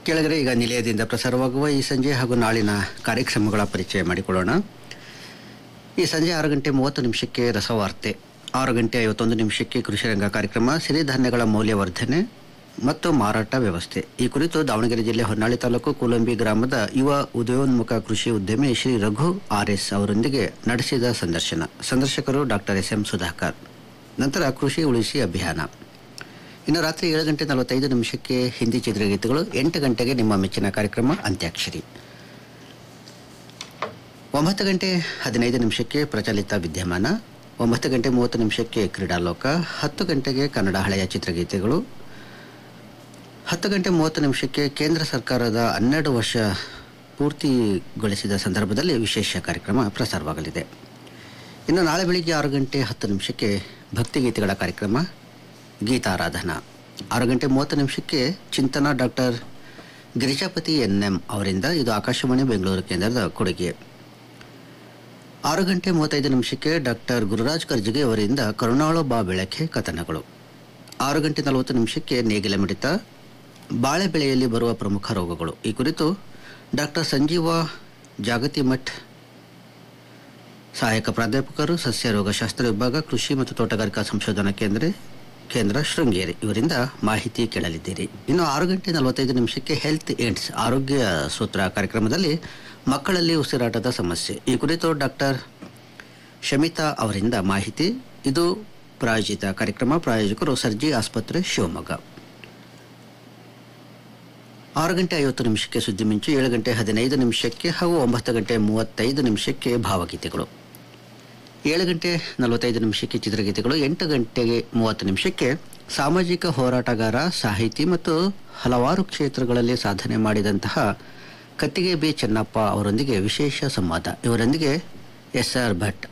ಕೆಳಗಡೆ ಈಗ ನಿಲಯದಿಂದ ಪ್ರಸಾರವಾಗುವ ಈ ಸಂಜೆ ಹಾಗೂ ನಾಳಿನ ಕಾರ್ಯಕ್ರಮಗಳ ಪರಿಚಯ ಮಾಡಿಕೊಳ್ಳೋಣ ಈ ಸಂಜೆ ಆರು ಗಂಟೆ ಮೂವತ್ತು ನಿಮಿಷಕ್ಕೆ ರಸವಾರ್ತೆ ಆರು ಗಂಟೆ ಐವತ್ತೊಂದು ನಿಮಿಷಕ್ಕೆ ಕೃಷಿರಂಗ ಕಾರ್ಯಕ್ರಮ ಸಿರಿಧಾನ್ಯಗಳ ಮೌಲ್ಯವರ್ಧನೆ ಮತ್ತು ಮಾರಾಟ ವ್ಯವಸ್ಥೆ ಈ ಕುರಿತು ದಾವಣಗೆರೆ ಜಿಲ್ಲೆ ಹೊನ್ನಾಳಿ ತಾಲೂಕು ಕೂಲಂಬಿ ಗ್ರಾಮದ ಯುವ ಉದಯೋನ್ಮುಖ ಕೃಷಿ ಉದ್ಯಮಿ ಶ್ರೀ ರಘು ಆರ್ ಎಸ್ ಅವರೊಂದಿಗೆ ನಡೆಸಿದ ಸಂದರ್ಶನ ಸಂದರ್ಶಕರು ಡಾಕ್ಟರ್ ಎಸ್ ಎಂ ಸುಧಾಕರ್ ನಂತರ ಕೃಷಿ ಉಳಿಸಿ ಅಭಿಯಾನ ಇನ್ನು ರಾತ್ರಿ ಏಳು ಗಂಟೆ ನಲವತ್ತೈದು ನಿಮಿಷಕ್ಕೆ ಹಿಂದಿ ಚಿತ್ರಗೀತೆಗಳು ಎಂಟು ಗಂಟೆಗೆ ನಿಮ್ಮ ಮೆಚ್ಚಿನ ಕಾರ್ಯಕ್ರಮ ಅಂತ್ಯಾಕ್ಷರಿ ಒಂಬತ್ತು ಗಂಟೆ ಹದಿನೈದು ನಿಮಿಷಕ್ಕೆ ಪ್ರಚಲಿತ ವಿದ್ಯಮಾನ ಒಂಬತ್ತು ಗಂಟೆ ಮೂವತ್ತು ನಿಮಿಷಕ್ಕೆ ಕ್ರೀಡಾಲೋಕ ಹತ್ತು ಗಂಟೆಗೆ ಕನ್ನಡ ಹಳೆಯ ಚಿತ್ರಗೀತೆಗಳು ಹತ್ತು ಗಂಟೆ ಮೂವತ್ತು ನಿಮಿಷಕ್ಕೆ ಕೇಂದ್ರ ಸರ್ಕಾರದ ಹನ್ನೆರಡು ವರ್ಷ ಪೂರ್ತಿಗೊಳಿಸಿದ ಸಂದರ್ಭದಲ್ಲಿ ವಿಶೇಷ ಕಾರ್ಯಕ್ರಮ ಪ್ರಸಾರವಾಗಲಿದೆ ಇನ್ನು ನಾಳೆ ಬೆಳಿಗ್ಗೆ ಆರು ಗಂಟೆ ಹತ್ತು ನಿಮಿಷಕ್ಕೆ ಭಕ್ತಿಗೀತೆಗಳ ಕಾರ್ಯಕ್ರಮ ಗೀತಾರಾಧನಾ ಆರು ಗಂಟೆ ಮೂವತ್ತು ನಿಮಿಷಕ್ಕೆ ಚಿಂತನ ಡಾಕ್ಟರ್ ಗಿರಿಜಾಪತಿ ಎನ್ ಎಂ ಅವರಿಂದ ಇದು ಆಕಾಶವಾಣಿ ಬೆಂಗಳೂರು ಕೇಂದ್ರದ ಕೊಡುಗೆ ಆರು ಗಂಟೆ ಮೂವತ್ತೈದು ನಿಮಿಷಕ್ಕೆ ಡಾಕ್ಟರ್ ಗುರುರಾಜ್ ಕರ್ಜಿಗೆ ಅವರಿಂದ ಕರುಣಾಳು ಬಾ ಬೆಳಕೆ ಕಥನಗಳು ಆರು ಗಂಟೆ ನಲವತ್ತು ನಿಮಿಷಕ್ಕೆ ನೇಗಿಲ ಮಿಡಿತ ಬಾಳೆ ಬೆಳೆಯಲ್ಲಿ ಬರುವ ಪ್ರಮುಖ ರೋಗಗಳು ಈ ಕುರಿತು ಡಾಕ್ಟರ್ ಸಂಜೀವ ಜಾಗತಿಮಠ್ ಸಹಾಯಕ ಪ್ರಾಧ್ಯಾಪಕರು ಸಸ್ಯ ರೋಗಶಾಸ್ತ್ರ ವಿಭಾಗ ಕೃಷಿ ಮತ್ತು ತೋಟಗಾರಿಕಾ ಸಂಶೋಧನಾ ಕೇಂದ್ರ ಕೇಂದ್ರ ಶೃಂಗೇರಿ ಇವರಿಂದ ಮಾಹಿತಿ ಕೇಳಲಿದ್ದೀರಿ ಇನ್ನು ಆರು ಗಂಟೆ ನಲವತ್ತೈದು ನಿಮಿಷಕ್ಕೆ ಹೆಲ್ತ್ ಏಡ್ಸ್ ಆರೋಗ್ಯ ಸೂತ್ರ ಕಾರ್ಯಕ್ರಮದಲ್ಲಿ ಮಕ್ಕಳಲ್ಲಿ ಉಸಿರಾಟದ ಸಮಸ್ಯೆ ಈ ಕುರಿತು ಡಾಕ್ಟರ್ ಶಮಿತಾ ಅವರಿಂದ ಮಾಹಿತಿ ಇದು ಪ್ರಾಯೋಜಿತ ಕಾರ್ಯಕ್ರಮ ಪ್ರಾಯೋಜಕರು ಸರ್ಜಿ ಆಸ್ಪತ್ರೆ ಶಿವಮೊಗ್ಗ ಆರು ಗಂಟೆ ಐವತ್ತು ನಿಮಿಷಕ್ಕೆ ಸುದ್ದಿ ಮಿಂಚು ಏಳು ಗಂಟೆ ಹದಿನೈದು ನಿಮಿಷಕ್ಕೆ ಹಾಗೂ ಒಂಬತ್ತು ಗಂಟೆ ಮೂವತ್ತೈದು ನಿಮಿಷಕ್ಕೆ ಭಾವಗೀತೆಗಳು ಏಳು ಗಂಟೆ ನಲವತ್ತೈದು ನಿಮಿಷಕ್ಕೆ ಚಿತ್ರಗೀತೆಗಳು ಎಂಟು ಗಂಟೆಗೆ ಮೂವತ್ತು ನಿಮಿಷಕ್ಕೆ ಸಾಮಾಜಿಕ ಹೋರಾಟಗಾರ ಸಾಹಿತಿ ಮತ್ತು ಹಲವಾರು ಕ್ಷೇತ್ರಗಳಲ್ಲಿ ಸಾಧನೆ ಮಾಡಿದಂತಹ ಕತ್ತಿಗೆ ಬಿ ಚೆನ್ನಪ್ಪ ಅವರೊಂದಿಗೆ ವಿಶೇಷ ಸಂವಾದ ಇವರೊಂದಿಗೆ ಎಸ್ ಆರ್ ಭಟ್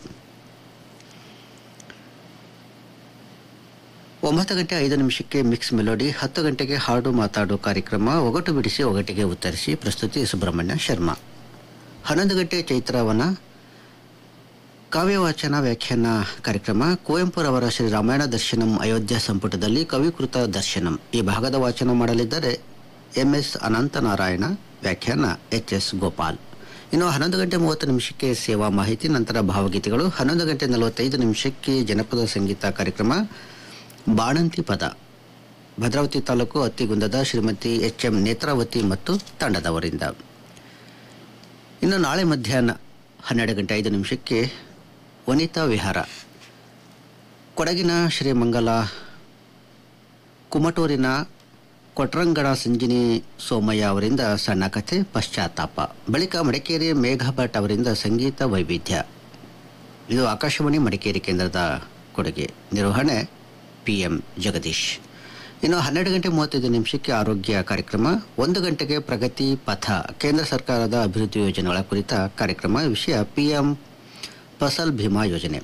ಒಂಬತ್ತು ಗಂಟೆ ಐದು ನಿಮಿಷಕ್ಕೆ ಮಿಕ್ಸ್ ಮೆಲೋಡಿ ಹತ್ತು ಗಂಟೆಗೆ ಹಾಡು ಮಾತಾಡು ಕಾರ್ಯಕ್ರಮ ಒಗಟು ಬಿಡಿಸಿ ಒಗಟಿಗೆ ಉತ್ತರಿಸಿ ಪ್ರಸ್ತುತಿ ಸುಬ್ರಹ್ಮಣ್ಯ ಶರ್ಮಾ ಹನ್ನೊಂದು ಗಂಟೆ ಚೈತ್ರವನ ಕಾವ್ಯವಾಚನ ವ್ಯಾಖ್ಯಾನ ಕಾರ್ಯಕ್ರಮ ಕುವೆಂಪುರವರ ಶ್ರೀ ರಾಮಾಯಣ ದರ್ಶನಂ ಅಯೋಧ್ಯ ಸಂಪುಟದಲ್ಲಿ ಕವಿಕೃತ ದರ್ಶನಂ ಈ ಭಾಗದ ವಾಚನ ಮಾಡಲಿದ್ದಾರೆ ಎಂ ಎಸ್ ಅನಂತನಾರಾಯಣ ವ್ಯಾಖ್ಯಾನ ಎಚ್ ಎಸ್ ಗೋಪಾಲ್ ಇನ್ನು ಹನ್ನೊಂದು ಗಂಟೆ ಮೂವತ್ತು ನಿಮಿಷಕ್ಕೆ ಸೇವಾ ಮಾಹಿತಿ ನಂತರ ಭಾವಗೀತೆಗಳು ಹನ್ನೊಂದು ಗಂಟೆ ನಲವತ್ತೈದು ನಿಮಿಷಕ್ಕೆ ಜನಪದ ಸಂಗೀತ ಕಾರ್ಯಕ್ರಮ ಬಾಣಂತಿ ಪದ ಭದ್ರಾವತಿ ತಾಲೂಕು ಅತ್ತಿಗುಂದದ ಶ್ರೀಮತಿ ಎಚ್ ಎಂ ನೇತ್ರಾವತಿ ಮತ್ತು ತಂಡದವರಿಂದ ಇನ್ನು ನಾಳೆ ಮಧ್ಯಾಹ್ನ ಹನ್ನೆರಡು ಗಂಟೆ ಐದು ನಿಮಿಷಕ್ಕೆ ವನಿತಾ ವಿಹಾರ ಕೊಡಗಿನ ಶ್ರೀಮಂಗಲ ಕುಮಟೂರಿನ ಕೊಟ್ರಂಗಡ ಸಂಜಿನಿ ಸೋಮಯ್ಯ ಅವರಿಂದ ಸಣ್ಣ ಕಥೆ ಪಶ್ಚಾತ್ತಾಪ ಬಳಿಕ ಮಡಿಕೇರಿ ಮೇಘ ಭಟ್ ಅವರಿಂದ ಸಂಗೀತ ವೈವಿಧ್ಯ ಇದು ಆಕಾಶವಾಣಿ ಮಡಿಕೇರಿ ಕೇಂದ್ರದ ಕೊಡುಗೆ ನಿರ್ವಹಣೆ ಪಿ ಎಂ ಜಗದೀಶ್ ಇನ್ನು ಹನ್ನೆರಡು ಗಂಟೆ ಮೂವತ್ತೈದು ನಿಮಿಷಕ್ಕೆ ಆರೋಗ್ಯ ಕಾರ್ಯಕ್ರಮ ಒಂದು ಗಂಟೆಗೆ ಪ್ರಗತಿ ಪಥ ಕೇಂದ್ರ ಸರ್ಕಾರದ ಅಭಿವೃದ್ಧಿ ಯೋಜನೆಗಳ ಕುರಿತ ಕಾರ್ಯಕ್ರಮ ವಿಷಯ ಪಿ ಎಂ ಫಸಲ್ ಭೀಮಾ ಯೋಜನೆ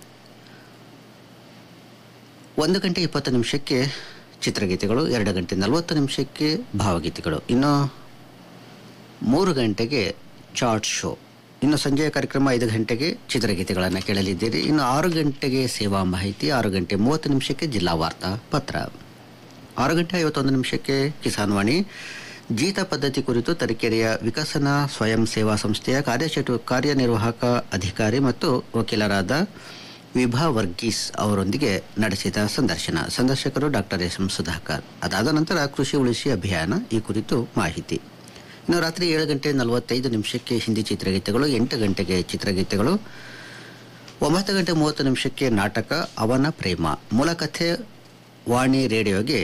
ಒಂದು ಗಂಟೆ ಇಪ್ಪತ್ತು ನಿಮಿಷಕ್ಕೆ ಚಿತ್ರಗೀತೆಗಳು ಎರಡು ಗಂಟೆ ನಲವತ್ತು ನಿಮಿಷಕ್ಕೆ ಭಾವಗೀತೆಗಳು ಇನ್ನು ಮೂರು ಗಂಟೆಗೆ ಚಾರ್ಟ್ ಶೋ ಇನ್ನು ಸಂಜೆಯ ಕಾರ್ಯಕ್ರಮ ಐದು ಗಂಟೆಗೆ ಚಿತ್ರಗೀತೆಗಳನ್ನು ಕೇಳಲಿದ್ದೀರಿ ಇನ್ನು ಆರು ಗಂಟೆಗೆ ಸೇವಾ ಮಾಹಿತಿ ಆರು ಗಂಟೆ ಮೂವತ್ತು ನಿಮಿಷಕ್ಕೆ ಜಿಲ್ಲಾ ವಾರ್ತಾ ಪತ್ರ ಆರು ಗಂಟೆ ಐವತ್ತೊಂದು ನಿಮಿಷಕ್ಕೆ ಕಿಸಾನ್ ವಾಣಿ ಜೀತ ಪದ್ಧತಿ ಕುರಿತು ತರೀಕೆರೆಯ ವಿಕಸನ ಸ್ವಯಂ ಸೇವಾ ಸಂಸ್ಥೆಯ ಕಾರ್ಯಚಟು ಕಾರ್ಯನಿರ್ವಾಹಕ ಅಧಿಕಾರಿ ಮತ್ತು ವಕೀಲರಾದ ವಿಭಾ ವರ್ಗೀಸ್ ಅವರೊಂದಿಗೆ ನಡೆಸಿದ ಸಂದರ್ಶನ ಸಂದರ್ಶಕರು ಡಾಕ್ಟರ್ ಎಸ್ ಎಂ ಸುಧಾಕರ್ ಅದಾದ ನಂತರ ಕೃಷಿ ಉಳಿಸಿ ಅಭಿಯಾನ ಈ ಕುರಿತು ಮಾಹಿತಿ ಇನ್ನು ರಾತ್ರಿ ಏಳು ಗಂಟೆ ನಲವತ್ತೈದು ನಿಮಿಷಕ್ಕೆ ಹಿಂದಿ ಚಿತ್ರಗೀತೆಗಳು ಎಂಟು ಗಂಟೆಗೆ ಚಿತ್ರಗೀತೆಗಳು ಒಂಬತ್ತು ಗಂಟೆ ಮೂವತ್ತು ನಿಮಿಷಕ್ಕೆ ನಾಟಕ ಅವನ ಪ್ರೇಮ ಮೂಲಕಥೆ ವಾಣಿ ರೇಡಿಯೋಗೆ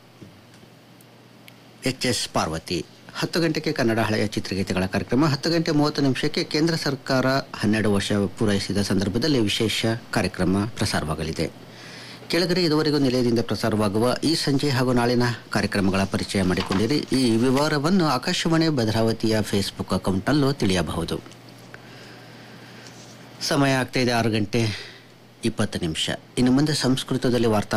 ಎಚ್ ಎಸ್ ಪಾರ್ವತಿ ಹತ್ತು ಗಂಟೆಗೆ ಕನ್ನಡ ಹಳೆಯ ಚಿತ್ರಗೀತೆಗಳ ಕಾರ್ಯಕ್ರಮ ಹತ್ತು ಗಂಟೆ ಮೂವತ್ತು ನಿಮಿಷಕ್ಕೆ ಕೇಂದ್ರ ಸರ್ಕಾರ ಹನ್ನೆರಡು ವರ್ಷ ಪೂರೈಸಿದ ಸಂದರ್ಭದಲ್ಲಿ ವಿಶೇಷ ಕಾರ್ಯಕ್ರಮ ಪ್ರಸಾರವಾಗಲಿದೆ ಕೆಳಗಡೆ ಇದುವರೆಗೂ ನಿಲಯದಿಂದ ಪ್ರಸಾರವಾಗುವ ಈ ಸಂಜೆ ಹಾಗೂ ನಾಳಿನ ಕಾರ್ಯಕ್ರಮಗಳ ಪರಿಚಯ ಮಾಡಿಕೊಂಡಿರಿ ಈ ವಿವರವನ್ನು ಆಕಾಶವಾಣಿ ಭದ್ರಾವತಿಯ ಫೇಸ್ಬುಕ್ ಅಕೌಂಟ್ನಲ್ಲೂ ತಿಳಿಯಬಹುದು ಸಮಯ ಆಗ್ತಾ ಇದೆ ಆರು ಗಂಟೆ ಇಪ್ಪತ್ತು ನಿಮಿಷ ಇನ್ನು ಮುಂದೆ ಸಂಸ್ಕೃತದಲ್ಲಿ ವಾರ್ತಾ